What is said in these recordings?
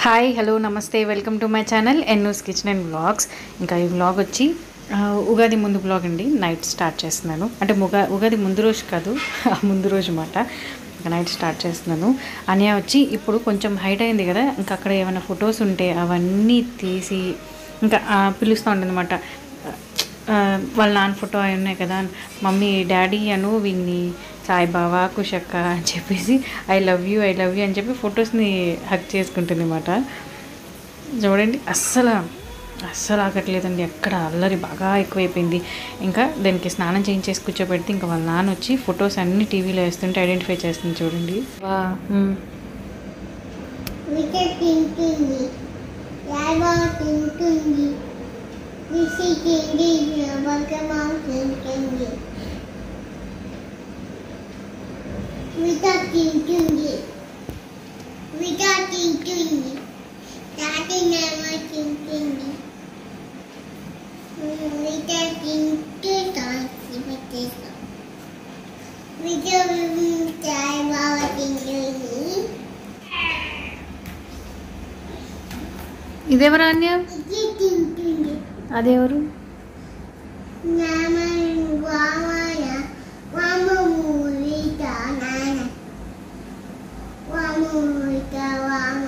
Hi hello నమస్తే welcome to my channel ఎన్నూస్ kitchen and vlogs ఇంకా ఈ వ్లాగ్ వచ్చి ఆ, ఉగాది ముందు బ్లాగ్ అండి నైట్ స్టార్ట్ చేస్తున్నాను అంటే ముగా ఉగాది ముందు రోజు కాదు ఆ ముందు రోజు మాట ఇంకా నైట్ స్టార్ట్ చేస్తున్నాను అనియా వచ్చి ఇప్పుడు కొంచెం హైట్ అయింది కదా ఇంకా అక్కడ ఏమైనా ఫొటోస్ ఉంటే అవన్నీ తీసి ఇంకా ఆ, పిలుస్తూ ఉంటుంది ఆ, వాళ్ళ నాన్న ఫోటో అవి ఉన్నాయి కదా మమ్మీ డాడీ అను వీడిని సాయిబాబా కుషక్క అని చెప్పేసి I love you I love you అని చెప్పి ఫొటోస్ని హక్ చేసుకుంటుంది అనమాట చూడండి అస్సలు అస్సలు ఆగట్లేదండి ఎక్కడ అల్లరి బాగా ఎక్కువైపోయింది ఇంకా దానికి స్నానం చేయించేసి కూర్చోబెడితే ఇంకా వాళ్ళ నాన్న వచ్చి ఫొటోస్ అన్ని టీవీలో వేస్తుంటే ఐడెంటిఫై చేస్తుంది చూడండి వా మ్. వికెట్ తింటుంది యాభా తింటుంది రిషి తిండి బగ్గమా తింటుంది విట తింటుంది విట తింటుంది తాటి నేమ తింటుంది విట తింటూ తాసి పెట్టేస్తాం విట చాయ్ బాగా తింటుంది ఇదెవరా అన్య ఇది తింటుంది అదెవరు నామన్ వామన వామూరిత నాన వామూరిత వామ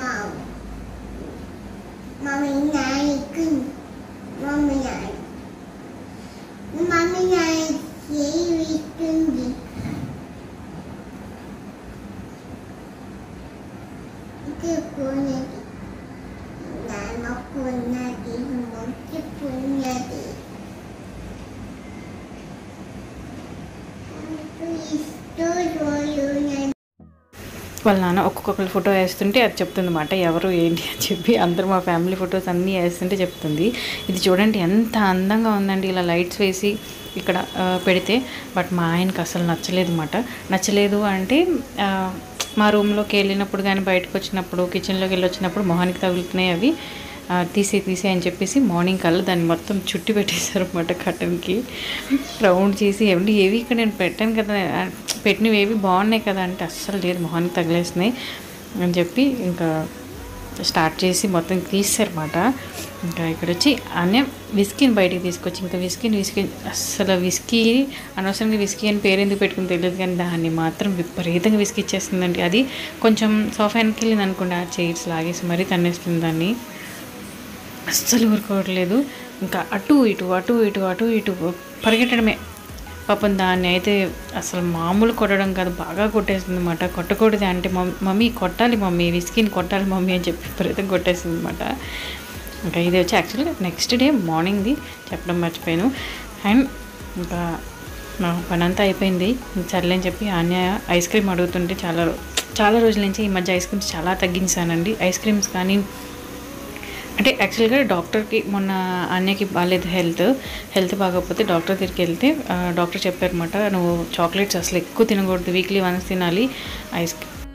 మమ్మీ నాయకు మమ్మీ నాయ మమ్మీ నాయ చేయిస్తుంది ఇది కొన్నది నాన్న కొన్నది మొక్కి కొన్నది వాళ్ళ నాన్న ఒక్కొక్కరి ఫోటో వేస్తుంటే అది చెప్తుంది అన్నమాట ఎవరు ఏంటి అని చెప్పి అందరూ మా ఫ్యామిలీ ఫొటోస్ అన్నీ వేస్తుంటే చెప్తుంది ఇది చూడండి ఎంత అందంగా ఉందండి ఇలా లైట్స్ వేసి ఇక్కడ ఆ, పెడితే బట్ మా ఆయనకి అసలు నచ్చలేదు అనమాట నచ్చలేదు అంటే ఆ, మా రూమ్లోకి వెళ్ళినప్పుడు కానీ బయటకు వచ్చినప్పుడు కిచెన్లోకి వెళ్ళి వచ్చినప్పుడు మొహానికి తగులుతున్నాయి అవి ఆ, తీసే తీసే అని చెప్పేసి మార్నింగ్ కల్లా దాన్ని మొత్తం చుట్టి పెట్టేశారు అనమాట కటన్కి రౌండ్ చేసి ఏమండి ఏవి ఇక్కడ నేను పెట్టాను కదా ఆ, పెట్టినవి ఏవి బాగున్నాయి కదా అంటే అస్సలు లేదు మొహానికి తగిలేసినాయి అని చెప్పి ఇంకా స్టార్ట్ చేసి మొత్తం తీసారన్నమాట ఇంకా ఇక్కడ వచ్చి అనే విస్కీని బయటికి తీసుకొచ్చి ఇంకా విస్కీని విస్కీ అస్సలు విస్కీ అనవసరంగా విస్కీ అని పేరు ఎందుకు పెట్టుకుని తెలియదు కానీ దాన్ని మాత్రం విపరీతంగా విస్కీ ఇచ్చేస్తుందండి అది కొంచెం సోఫా వెనక్కి వెళ్ళింది అనుకోండి ఆ చైర్స్ లాగేసి మరీ తన్నేస్తుంది దాన్ని అస్సలు ఊరుకోవట్లేదు ఇంకా అటు ఇటు అటు ఇటు అటు ఇటు పరిగెట్టడమే పాపం దాన్ని అయితే అసలు మామూలు కొట్టడం కాదు బాగా కొట్టేసింది అనమాట కొట్టకూడదు అంటే మమ్- మమ్మీ కొట్టాలి మమ్మీ విస్కీని కొట్టాలి మమ్మీ అని చెప్పి విపరీతంగా కొట్టేసింది అనమాట ఇంకా ఇది వచ్చి యాక్చువల్గా నెక్స్ట్ డే మార్నింగ్ది చెప్పడం మర్చిపోయాను అండ్ ఇంకా నా పని అంతా అయిపోయింది సర్లే అని చెప్పి ఆన్య ఐస్ క్రీమ్ అడుగుతుంటే చాలా రో- చాలా రోజుల నుంచి ఈ మధ్య ఐస్ క్రీమ్స్ చాలా తగ్గించానండి ఐస్ క్రీమ్స్ కానీ అంటే యాక్చువల్గా డాక్టర్కి మొన్న అన్నయ్యకి బాగాలేదు హెల్త్ హెల్త్ బాగోకపోతే డాక్టర్ దగ్గరికి వెళ్తే ఆ, డాక్టర్ చెప్పారన్నమాట నువ్వు చాక్లెట్స్ అసలు ఎక్కువ తినకూడదు వీక్లీ వన్స్ తినాలి ఐస్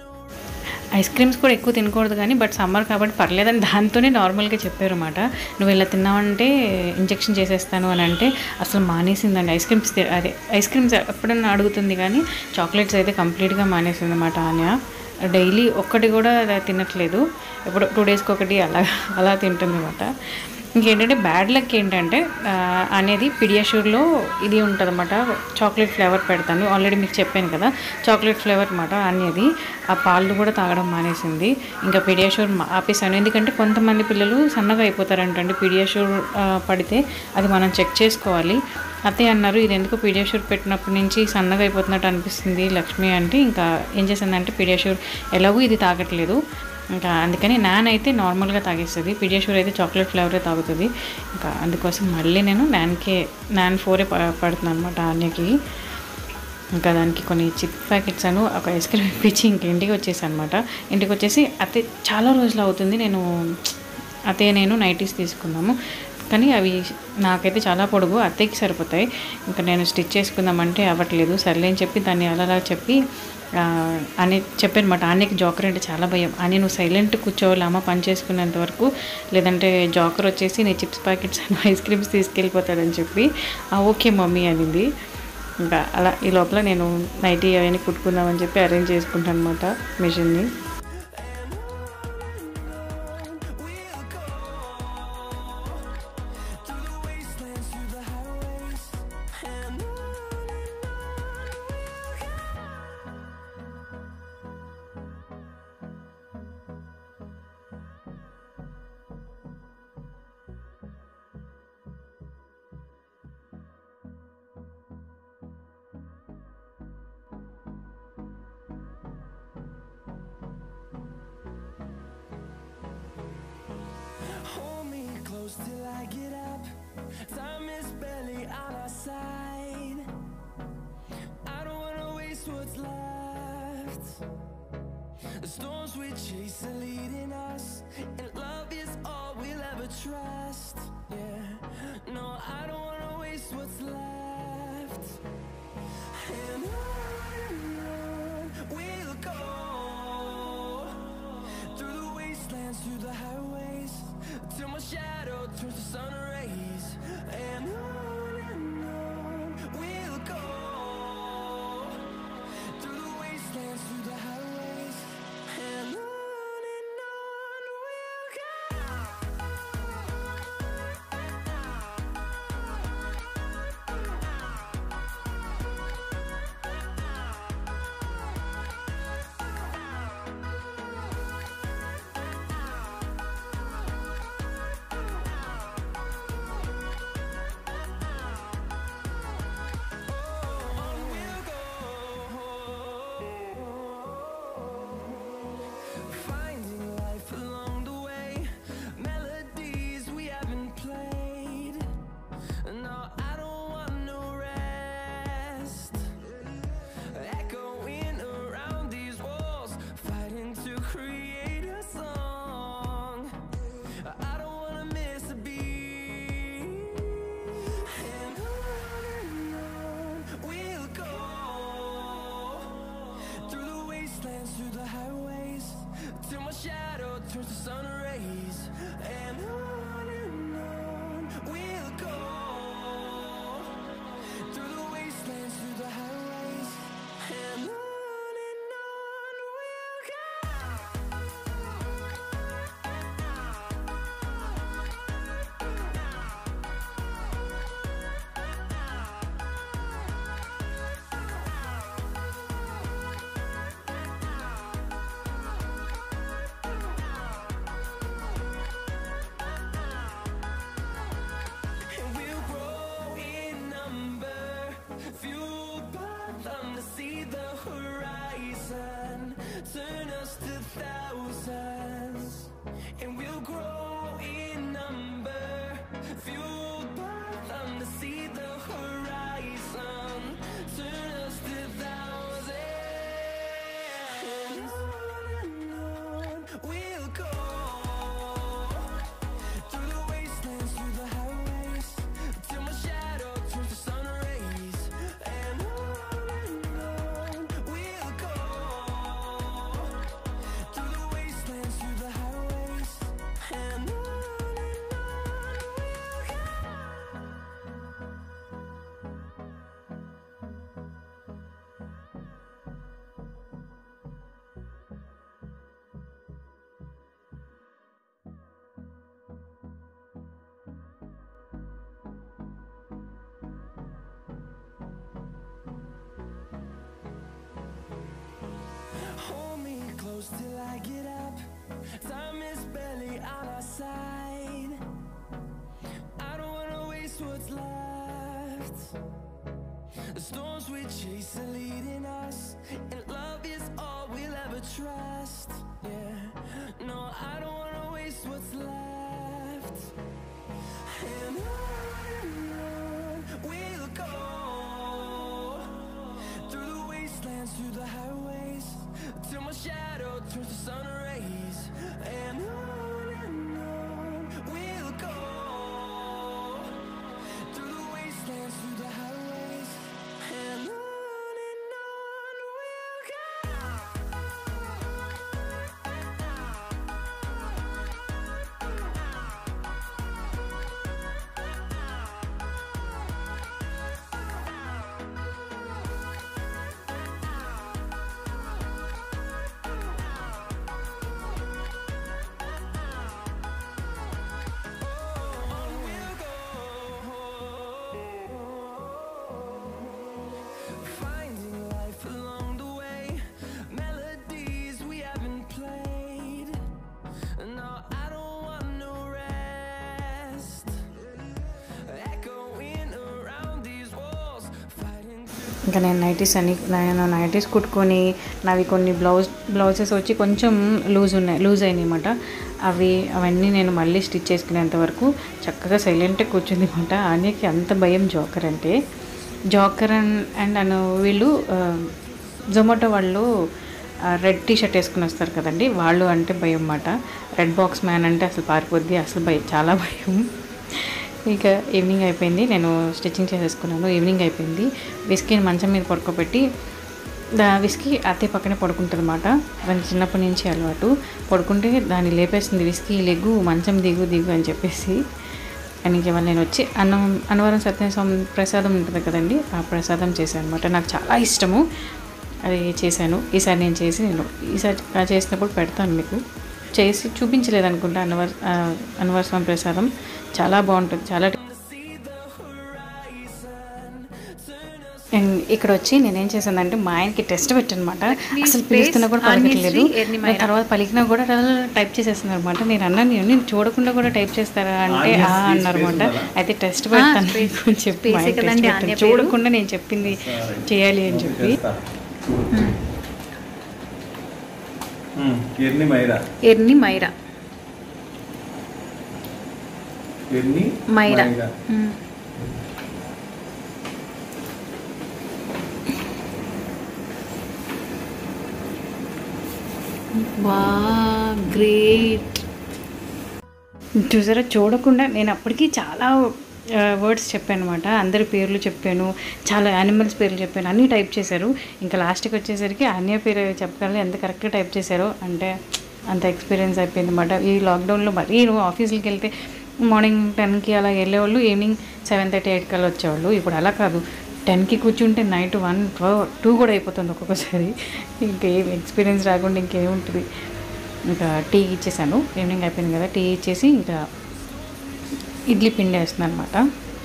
ఐస్ క్రీమ్స్ కూడా ఎక్కువ తినకూడదు కానీ బట్ సమ్మర్ కాబట్టి పర్లేదని దాంతోనే నార్మల్గా చెప్పారన్నమాట నువ్వు ఇలా తిన్నావంటే ఇంజెక్షన్ చేసేస్తాను అని అంటే అసలు మానేసిందండి ఐస్ క్రీమ్స్ తి- అదే ఐస్ క్రీమ్స్ ఎప్పుడన్నా అడుగుతుంది కానీ చాక్లెట్స్ అయితే కంప్లీట్గా మానేసింది అనమాట ఆన్య డైలీ ఒక్కటి కూడా అలా తినట్లేదు ఎప్పుడు టూ డేస్కి ఒకటి అలా అలా తింటుంది అనమాట ఇంకేంటంటే బ్యాడ్ లక్ ఏంటంటే ఆ, అనేది పిడియాషూర్లో ఇది ఉంటుంది అనమాట చాక్లెట్ ఫ్లేవర్ పెడతాను ఆల్రెడీ మీకు చెప్పాను కదా చాక్లెట్ ఫ్లేవర్ అనమాట అనేది ఆ పాలు కూడా తాగడం మానేసింది ఇంకా పిడియాషూర్ మా- ఆపేసాను ఎందుకంటే కొంతమంది పిల్లలు సన్నగా అయిపోతారంటండి పిడియాషూర్ ఆ, పడితే అది మనం చెక్ చేసుకోవాలి అతే అన్నారు ఇది ఎందుకు పీడియాషూర్ పెట్టినప్పటి నుంచి సన్నగా అయిపోతున్నట్టు అనిపిస్తుంది లక్ష్మి అంటే ఇంకా ఏం చేసిందంటే పీడియాషూర్ ఎలాగో ఇది తాగట్లేదు ఇంకా అందుకని నాన్ అయితే నార్మల్గా తాగేస్తుంది పీడియాషూర్ అయితే చాక్లెట్ ఫ్లేవరే తాగుతుంది ఇంకా అందుకోసం మళ్ళీ నేను నాన్కే నాన్ ఫోరే ప- పడుతున్నాను అనమాట ఆన్యకి ఇంకా దానికి కొన్ని చిప్ ప్యాకెట్స్ అను ఒక ఐస్ క్రీమ్ ఇప్పించి ఇంక ఇంటికి వచ్చేసాను అనమాట ఇంటికి వచ్చేసి అతే చాలా రోజులు అవుతుంది నేను అతే నేను నైటీస్ తీసుకున్నాము కానీ అవి నాకైతే చాలా పొడుగు అత్తయ్యకి సరిపోతాయి ఇంకా నేను స్టిచ్ చేసుకుందామంటే అవ్వట్లేదు సర్లే అని చెప్పి దాన్ని అలా అలా చెప్పి ఆ, అని చెప్పానమాట ఆన్యకి జోకర్ అంటే చాలా భయం అని నువ్వు సైలెంట్ కూర్చోవాలి అమ్మ పని చేసుకునేంత వరకు లేదంటే జోకర్ వచ్చేసి నీ chips packets and ice creams తీసుకెళ్ళిపోతాడని చెప్పి "ఆ, ఓకే మమ్మీ అనింది ఇంకా అలా ఈ లోపల నేను నైటీ అవన్నీ కుట్టుకుందామని చెప్పి అరేంజ్ చేసుకుంటాను అనమాట మిషన్ని close till I get up. Time is barely on our side. I don't wanna waste what's left. The storms we chase are leading us, and love is all we'll ever trust. Yeah, no, I don't wanna waste what's left. And on and on we'll go through the wastelands, through the highways, till my shadow turns to sun rays. And on and on we'll go through the wastelands, through the highways, and on and on we'll On we'll go, finding life along the way, melodies we haven't played. No, I don't want no rest. Echoing around these walls, fighting to create a song. I don't wanna miss a beat. And on and on we'll go through the wastelands, through the highways, till my shadow turns to sun rays. And on and on we'll go through the wastelands, through the highways, and on and on we'll go. And we'll grow in number, fueled by them to see the horizon, turn us to thousands. And we'll grow in number, fueled by them to see the horizon, turn us to thousands. And on and on we'll go. Through the wastelands, through the highways, till my shadow turns to sun rays. And on and on we'll go. Through the wastelands, through the highways, and on and on we'll go. Hold me close till I get up. Time is barely on our side. I don't wanna waste what's left. The storms we chase are leading us, and love is all we'll ever trust. Yeah, no, I don't wanna waste what's left. And on and on we'll go through the wastelands, through the highways, till my shadow turns to sun rays. And on and on we'll go through the wastelands, through the highways, and on and on we'll go. On we'll go, finding life along the way, melodies we haven't played. No, I don't want no rest. Echoing around these walls, fighting to ఇంకా నేను nighties అని నేను nighties కుట్టుకొని నావి కొన్ని blouse blouses వచ్చి కొంచెం loose ఉన్నాయి loose అయినాయి అనమాట అవి అవన్నీ నేను మళ్ళీ స్టిచ్ చేసుకునేంత వరకు చక్కగా సైలెంట్గా కూర్చుంది అనమాట ఆన్యకి అంత భయం జోకర్ అంటే జోకర్ అండ్ అండ్ అను వీళ్ళు జొమాటో వాళ్ళు రెడ్ టీ షర్ట్ వేసుకుని వస్తారు కదండి వాళ్ళు అంటే భయం అన్నమాట రెడ్ బాక్స్ మ్యాన్ అంటే అసలు పారిపోద్ది అసలు భయం చాలా భయం ఇక ఈవినింగ్ అయిపోయింది నేను స్టిచ్చింగ్ చేసేసుకున్నాను ఈవినింగ్ అయిపోయింది విస్కీని మంచం మీద పడుకోబెట్టి దా విస్కీ అత్తే పక్కనే పడుకుంటుంది అనమాట దానికి చిన్నప్పటి నుంచి అలవాటు పడుకుంటే దాన్ని లేపేస్తుంది విస్కీ లెగ్గు మంచం దిగు దిగు అని చెప్పేసి అని ఇవాళ నేను వచ్చి అన్నం అన్నవరం సత్యస్వామి ప్రసాదం ఉంటుంది కదండి ఆ ప్రసాదం చేశాను అనమాట నాకు చాలా ఇష్టము అది చేశాను ఈసారి నేను చేసి నేను ఈసారి ఆ చేసినప్పుడు పెడతాను మీకు చేసి చూపించలేదు అనుకుంటా అన్నవర్ ఆ, అన్నవర స్వామి ప్రసాదం చాలా బాగుంటుంది చాలా అండ్ ఇక్కడ వచ్చి నేనేం చేశానంటే మా ఆయనకి టెస్ట్ పెట్టనమాట అసలు పిలుస్తున్నా కూడా పలకట్లేదు దాని తర్వాత పలికినా కూడా టైప్ చేసేస్తున్నారు అనమాట నేను అన్నాను నేను చూడకుండా కూడా టైప్ చేస్తారా అంటే ఆ అన్నారు అనమాట అయితే టెస్ట్ పెడతాను మీకు అని చెప్పి మా ఆయన test పెట్టాను. చూడకుండా నేను చెప్పింది చేయాలి అని చెప్పి చేస్తా. ఉమ్, ఎర్ని మైరా ఎర్ని మైరా ఎర్ని మైరా. వా గ్రేట్ చూసారా చూడకుండా నేను అప్పటికి చాలా వర్డ్స్ చెప్పాను అనమాట అందరి పేర్లు చెప్పాను చాలా యానిమల్స్ పేర్లు చెప్పాను అన్నీ టైప్ చేశారు ఇంకా లాస్ట్కి వచ్చేసరికి అన్య పేరు చెప్పగలను ఎంత కరెక్ట్గా టైప్ చేశారో అంటే అంత ఎక్స్పీరియన్స్ అయిపోయింది అనమాట ఈ లాక్డౌన్లో మరీ నువ్వు ఆఫీస్కి వెళ్తే మార్నింగ్ టెన్కి అలా వెళ్ళేవాళ్ళు ఈవినింగ్ సెవెన్ థర్టీ ఎయిట్ కల్లా వచ్చేవాళ్ళు ఇప్పుడు అలా కాదు టెన్కి కూర్చుంటే నైట్ వన్ టూ కూడా అయిపోతుంది ఒక్కొక్కసారి ఇంకేం ఎక్స్పీరియన్స్ రాకుండా ఇంకేముంటుంది ఇంకా టీ ఇచ్చేసాను ఈవినింగ్ అయిపోయింది కదా టీ ఇచ్చేసి ఇంకా ఇడ్లీ పిండి వేస్తున్నాను అనమాట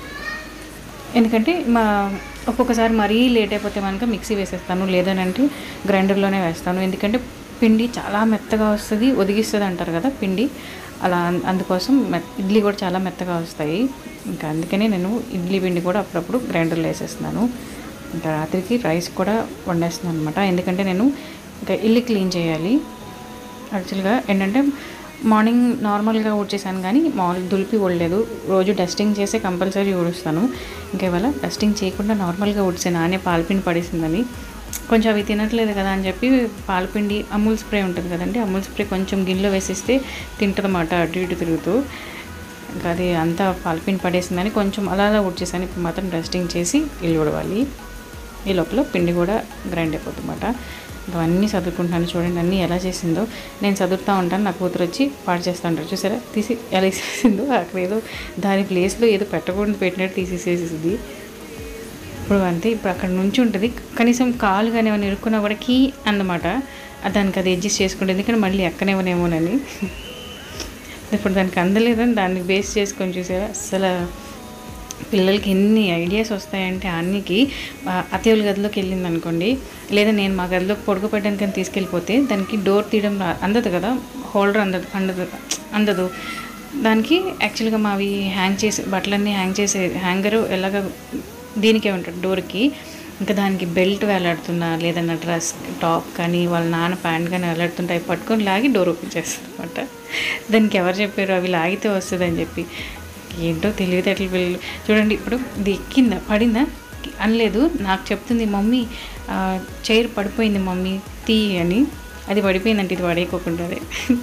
ఎందుకంటే మా ఒక్కొక్కసారి మరీ లేట్ అయిపోతే కనుక మిక్సీ వేసేస్తాను లేదనంటే గ్రైండర్లోనే వేస్తాను ఎందుకంటే పిండి చాలా మెత్తగా వస్తుంది ఒదిగిస్తుంది అంటారు కదా పిండి అలా అన్- అందుకోసం మెత్ ఇడ్లీ కూడా చాలా మెత్తగా వస్తాయి ఇంకా అందుకనే నేను ఇడ్లీ పిండి కూడా అప్పుడప్పుడు గ్రైండర్లో వేసేస్తున్నాను ఇంకా రాత్రికి రైస్ కూడా వండేస్తున్నాను అనమాట ఎందుకంటే నేను ఇంకా ఇల్లు క్లీన్ చేయాలి యాక్చువల్గా ఏంటంటే మార్నింగ్ నార్మల్గా ఊడ్చేసాను కానీ మామూలు దులిపి ఊడలేదు రోజు డస్టింగ్ చేసే కంపల్సరీ ఊడుస్తాను ఇంకా ఇవాళ డస్టింగ్ చేయకుండా నార్మల్గా ఊడ్చాను నానే పాలపిండి పడేసిందని కొంచెం అవి తినట్లేదు కదా అని చెప్పి పాలపిండి అమూల్ స్ప్రే ఉంటుంది కదండి అమూల్ స్ప్రే కొంచెం గిన్నెలో వేసిస్తే తింటుందన్నమాట అటు ఇటు తిరుగుతూ ఇంకా అది అంతా పాలపిండి పడేసిందని కొంచెం అలా అలా ఊడ్చేసాను ఇప్పుడు మాత్రం డస్టింగ్ చేసి ఇల్లు ఊడవాలి ఈ లోపల పిండి కూడా గ్రైండ్ అయిపోతుందన్నమాట ఇంకా అన్నీ చదువుకుంటున్నాను చూడండి అన్నీ ఎలా చేసిందో నేను చదువుతూ ఉంటాను నా కూతురు వచ్చి పాడు చేస్తూ ఉంటారు చూసారా తీసి ఎలా చేసిందో అక్కడ ఏదో దాని ప్లేస్లో ఏదో పెట్టకూడదు పెట్టినట్టు తీసేసేసింది ఇప్పుడు అంతే ఇప్పుడు అక్కడ నుంచి ఉంటుంది కనీసం కాలు కానీ ఏమైనా ఇరుక్కున్నా కూడా కీ అన్నమాట ఆ దానికి అది అడ్జస్ట్ చేసుకుంటే ఎందుకంటే మళ్ళీ ఎక్కనేమోనేమోనని ఇప్పుడు దానికి అందలేదని దాన్ని బేస్ చేసుకొని చూసారా అసలు పిల్లలకి ఎన్ని ఐడియాస్ వస్తాయంటే అన్నికి అతేవుల గదిలోకి వెళ్ళింది అనుకోండి లేదా నేను మా గదిలోకి పడుకోపెట్టడానికి అని తీసుకెళ్ళిపోతే దానికి డోర్ తీయడం రా- అందదు కదా హోల్డర్ అందదు అందదు అందదు దానికి యాక్చువల్గా మావి హ్యాంగ్ చేసి బట్టలన్నీ హ్యాంగ్ చేసే హ్యాంగరు ఎలాగ దీనికే ఉంటుంది డోర్కి ఇంకా దానికి బెల్ట్ వేలాడుతున్నా లేదన్నా డ్రెస్ టాప్ కానీ వాళ్ళ నాన్న ప్యాంట్ కానీ వేలాడుతుంటే అవి పట్టుకొని లాగి డోర్ ఓపెన్ చేస్తుంది అనమాట దానికి ఎవరు చెప్పారు అవి లాగితే వస్తుందని చెప్పి ఏంటో తెలివితేటలు పిల్లలు చూడండి ఇప్పుడు ఇది ఎక్కిందా పడిందా అనలేదు నాకు చెప్తుంది మమ్మీ ఆ, చైర్ పడిపోయింది మమ్మీ తీ అని అది పడిపోయిందంటే ఇది పడేయకోకుండా అదే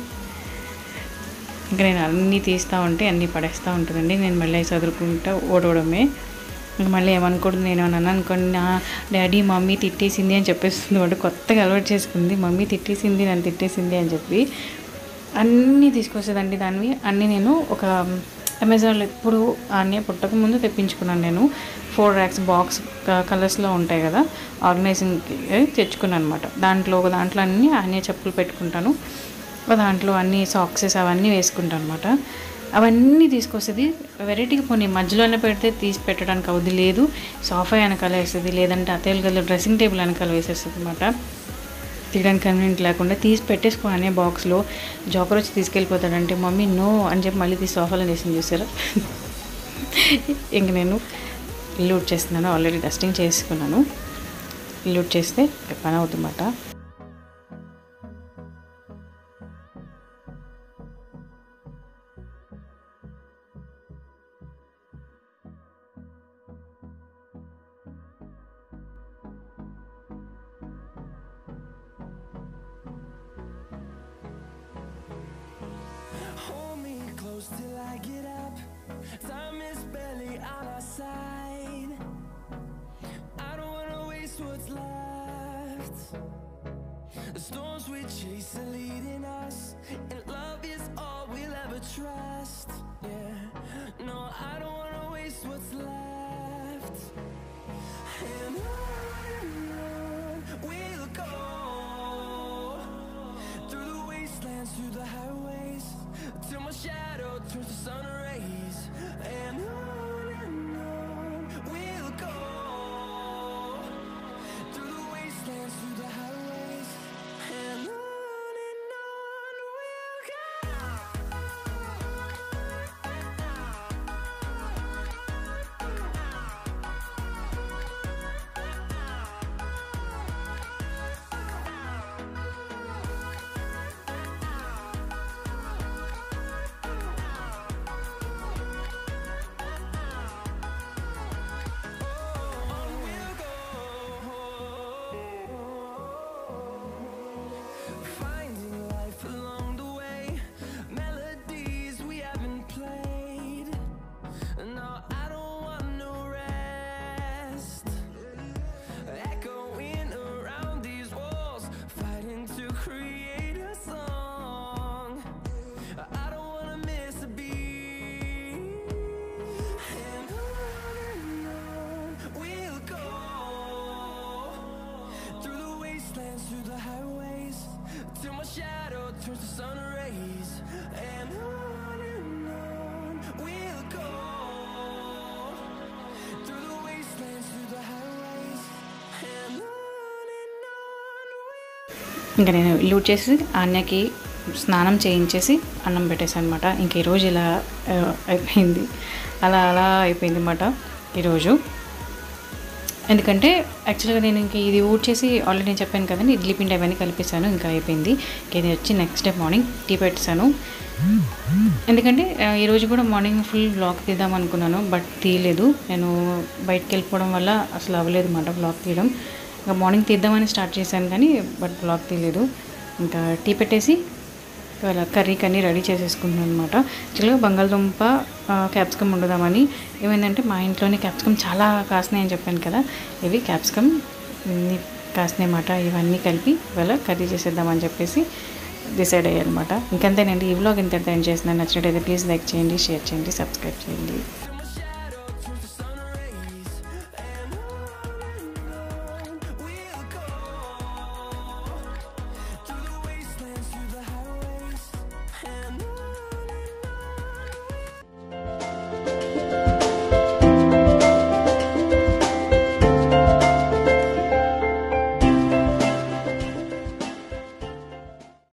ఇంకా నేను అన్నీ తీస్తూ ఉంటే అన్నీ పడేస్తూ ఉంటుందండి నేను మళ్ళీ చదువుకుంటా ఓడవడమే ఇంకా మళ్ళీ ఏమనుకోండి నేను అన్నాను అనుకోండి నా డాడీ మమ్మీ తిట్టేసింది అని చెప్పేస్తుంది వాడు కొత్తగా అలవాటు చేసుకుంది మమ్మీ తిట్టేసింది నన్ను తిట్టేసింది అని చెప్పి అన్నీ తీసుకొచ్చేదండి దానివి అన్నీ నేను ఒక అమెజాన్లో ఇప్పుడు అన్నీ పుట్టక ముందు తెప్పించుకున్నాను నేను ఫోర్ ర్యాక్స్ బాక్స్ కలర్స్లో ఉంటాయి కదా ఆర్గనైజింగ్కి తెచ్చుకున్నాను అనమాట దాంట్లో ఒక దాంట్లో అన్నీ అన్నీ చెప్పులు పెట్టుకుంటాను ఒక దాంట్లో అన్ని సాక్సెస్ అవన్నీ వేసుకుంటాను అనమాట అవన్నీ తీసుకొస్తుంది వెరైటీగా పోనీ మధ్యలోనే పెడితే తీసి పెట్టడానికి అవుద్ది లేదు సోఫా వెనకాల వేస్తుంది లేదంటే అతేలు గదిలో డ్రెస్సింగ్ టేబుల్ వెనకాల వేసేస్తుంది అనమాట తీయడానికి కన్వీనియంట్ లేకుండా తీసి పెట్టేసుకో అనే బాక్స్లో జోకర్ వచ్చి తీసుకెళ్ళిపోతాడంటే మమ్మీ నో అని చెప్పి మళ్ళీ తీసి సోఫాలో వేసింది చూసారా ఇంక నేను ఇల్లు చేస్తున్నాను ఆల్రెడీ డస్టింగ్ చేసుకున్నాను ఇల్లు చేస్తే ఇక పని అవుతుందన్నమాట close till I get up. Time is barely on our side. I don't wanna waste what's left. The storms we chase are leading us, and love is all we'll ever trust. Yeah, no, I don't wanna waste what's left. And on and on we'll go through the wastelands, through the highways, till my shadow turns to sun rays. And on and on we'll go through the wastelands, through the highways, and on and on we'll On we'll go, finding life along the way, melodies we haven't played. No, I don't want no rest. Echoing around these walls, fighting to create a song. I don't wanna miss a beat. And on and on we'll go through the wastelands, through the highways, till my shadow turns to sun rays. And on and on we'll go through the wastelands, through the highways, and on and on we'll ఇంకా నేను ఇల్లు చేసి అన్నకి స్నానం చేయించేసి అన్నం పెట్టేసాను అనమాట ఇంక ఈరోజు ఇలా ఆ, అయిపోయింది అలా అలా అయిపోయింది అనమాట ఈరోజు ఎందుకంటే యాక్చువల్గా నేను ఇంక ఇది ఊడ్చేసి ఆల్రెడీ నేను చెప్పాను కదండి ఇడ్లీ పిండి అవన్నీ కలిపేసాను ఇంకా అయిపోయింది ఇంక ఇది వచ్చి నెక్స్ట్ డే మార్నింగ్ టీ పెట్టేశాను ఎందుకంటే ఆ, ఈరోజు కూడా మార్నింగ్ ఫుల్ బ్లాగ్ తీద్దాం అనుకున్నాను బట్ తీయలేదు నేను బయటకు వెళ్ళిపోవడం వల్ల అసలు అవ్వలేదు అన్నమాట బ్లాగ్ తీయడం ఇంకా మార్నింగ్ తీద్దామని స్టార్ట్ చేశాను కానీ బట్ బ్లాగ్ తీయలేదు ఇంకా టీ పెట్టేసి ఇవాళ కర్రీకి అన్నీ రెడీ చేసేసుకుంటున్నాను అనమాట యాక్చువల్గా బంగాళదుంప క్యాప్సికమ్ వండుదామని ఏమైందంటే మా ఇంట్లోనే క్యాప్సికమ్ చాలా కాసినాయి అని చెప్పాను కదా ఇవి క్యాప్సికమ్ ఇన్ని కాసినాయి అన్నమాట ఇవన్నీ కలిపి ఇవాళ కర్రీ చేసేద్దామని చెప్పేసి డిసైడ్ అయ్యానమాట ఇంకంతేనండి ఈ వ్లాగ్ ఇంత ఎండ్ చేస్తున్నాను నచ్చినట్టయితే ప్లీజ్ లైక్ చేయండి షేర్ చేయండి సబ్స్క్రైబ్ చేయండి